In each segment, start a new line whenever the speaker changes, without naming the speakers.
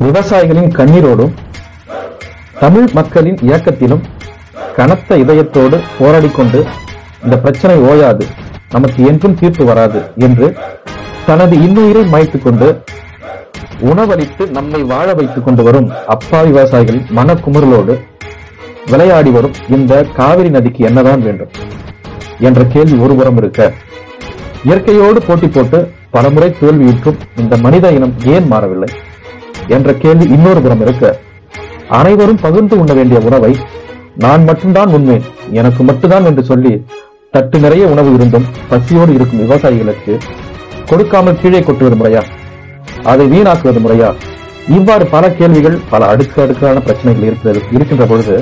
விவசாயிகளின் கண்ணீரோடும் தமிழ் மக்களின் இயக்கத்திலும் கனத்த இதயத்தோடு போராடிக் கொண்டு இந்த பிரச்சனை ஓயாது நமக்கு என்றும் தீர்ப்பு வராது என்று தனது இன்னுயிரை மாய்த்துக் கொண்டு உணவளித்து நம்மை வாழ வைத்துக் கொண்டு வரும் அப்பாவி விவசாயிகளின் மனக்குமுறலோடு விளையாடி வரும் இந்த காவிரி நதிக்கு என்னதான் வேண்டும் என்ற கேள்வி ஒருபுறம் இருக்க இயற்கையோடு போட்டி போட்டு பலமுறை தோல்வியுற்றும் இந்த மனித இனம் ஏன் மாறவில்லை என்ற கேள்வி இன்னொரு புறம் இருக்க அனைவரும் பகிர்ந்து உண்ண வேண்டிய உணவை நான் மட்டும்தான் உண்மைன் எனக்கு மட்டும்தான் என்று சொல்லி தட்டு நிறைய உணவு இருந்தும் பசியோடு இருக்கும் விவசாயிகளுக்கு கொடுக்காமல் கீழே கொட்டுவது முறையா அதை வீணாக்குவது முறையா இவ்வாறு பல கேள்விகள் பல அடுக்கு அடுக்கான பிரச்சனைகள் இருக்கிறது இருக்கின்ற பொழுது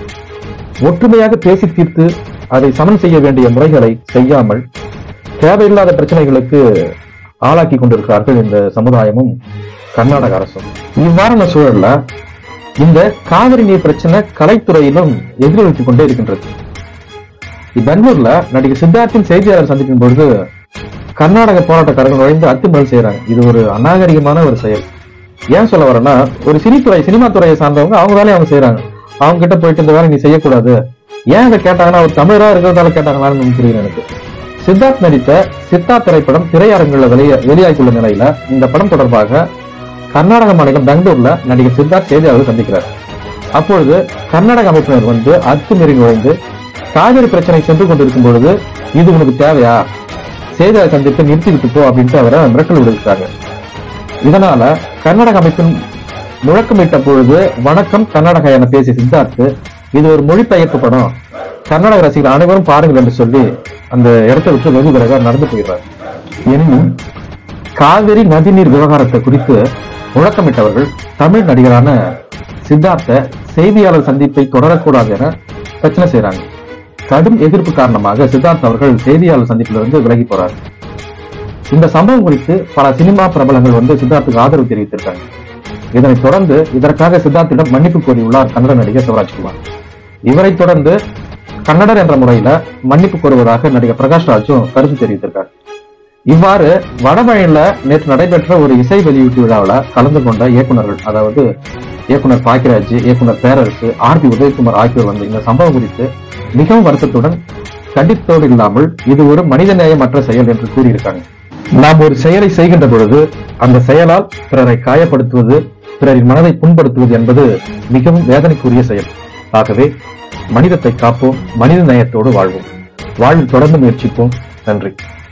ஒற்றுமையாக பேசி தீர்த்து அதை சமன் செய்ய வேண்டிய முறைகளை செய்யாமல் தேவையில்லாத பிரச்சனைகளுக்கு ஆளாக்கி கொண்டிருக்கிறார்கள் இந்த சமுதாயமும் கர்நாடக அரசும் இவ்வாறான சூழல்ல இந்த காவிரி நீர் பிரச்சனை கலைத்துறையிலும் எதிரொலித்துக் கொண்டே இருக்கின்றது பெங்களூர்ல நடிகர் சித்தார்த்தின் செய்தியாளர் சந்திப்பின் பொழுது கர்நாடக போராட்டக்காரர்கள் நுழைந்து அத்துமீறல் செய்யறாங்க இது ஒரு அநாகரிகமான ஒரு செயல் ஏன் சொல்ல வரேன்னா ஒரு சினித்துறை சினிமா துறையை சார்ந்தவங்க அவங்க வேலையை அவங்க செய்யறாங்க அவங்க கிட்ட போயிட்டு இந்த வேலை நீ செய்யக்கூடாது ஏன் இதை கேட்டாங்கன்னா அவர் தமிழரா இருக்கிறதால கேட்டாங்களான்னு புரியல எனக்கு சித்தார்த் நடித்த சித்தா திரைப்படம் திரையரங்குல வெளிய வெளியாகியுள்ள நிலையில இந்த படம் தொடர்பாக கர்நாடக மாநிலம் பெங்களூர்ல நடிகர் சித்தார்த் செய்தியாளர்கள் சந்திக்கிறார் அப்பொழுது கர்நாடக அமைப்பினர் வந்து அத்துமீறி நுழைந்து காவிரி பிரச்சனை சென்று கொண்டிருக்கும் பொழுது இது உனக்கு தேவையா செய்தியாளர் சந்திப்பை நிறுத்திவிட்டு போ அப்படின்ட்டு அவரை மிரட்டல் விடுவித்தாங்க இதனால கர்நாடக அமைப்பின் முழக்கமிட்ட பொழுது வணக்கம் கர்நாடகா என பேசிய சித்தார்த் இது ஒரு மொழிபெயர்ப்பு படம் கர்நாடக ரசிகர்கள் அனைவரும் பாருங்கள் என்று சொல்லி அந்த இடத்தை விட்டு வெகு விரைவாக நடந்து போயிடுறார் எனினும் காவிரி நதிநீர் விவகாரத்தை குறித்து முழக்கமிட்டவர்கள் தமிழ் நடிகரான சித்தார்த்த செய்தியாளர் சந்திப்பை தொடரக்கூடாது என பிரச்சனை செய்றாங்க கடும் எதிர்ப்பு காரணமாக சித்தார்த் அவர்கள் செய்தியாளர் சந்திப்பிலிருந்து விலகி போறார் இந்த சம்பவம் குறித்து பல சினிமா பிரபலங்கள் வந்து சித்தார்த்துக்கு ஆதரவு தெரிவித்திருக்காங்க இதனைத் தொடர்ந்து இதற்காக சித்தார்த்திடம் மன்னிப்பு கோரியுள்ளார் கன்னட நடிகர் சிவராஜ்குமார் இவரைத் தொடர்ந்து கன்னடர் என்ற முறையில மன்னிப்பு கோருவதாக நடிகர் பிரகாஷ் ராஜும் கருத்து தெரிவித்திருக்கார் இவ்வாறு வடபழனில நேற்று நடைபெற்ற ஒரு இசை வெளியீட்டு விழாவில் கலந்து கொண்ட இயக்குனர்கள் அதாவது இயக்குனர் பாக்கியராஜ் இயக்குனர் பேரரசு ஆர் பி உதயகுமார் ஆகியோர் வந்து இந்த சம்பவம் குறித்து மிகவும் வருத்தத்துடன் கண்டித்தோடு இல்லாமல் இது ஒரு மனிதநேயமற்ற செயல் என்று கூறியிருக்காங்க நாம் ஒரு செயலை செய்கின்ற பொழுது அந்த செயலால் பிறரை காயப்படுத்துவது பிறரின் மனதை புண்படுத்துவது என்பது மிகவும் வேதனைக்குரிய செயல் ஆகவே மனிதத்தை காப்போம் மனித நேயத்தோடு வாழ்வோம் வாழ்வில் தொடர்ந்து முயற்சிப்போம் நன்றி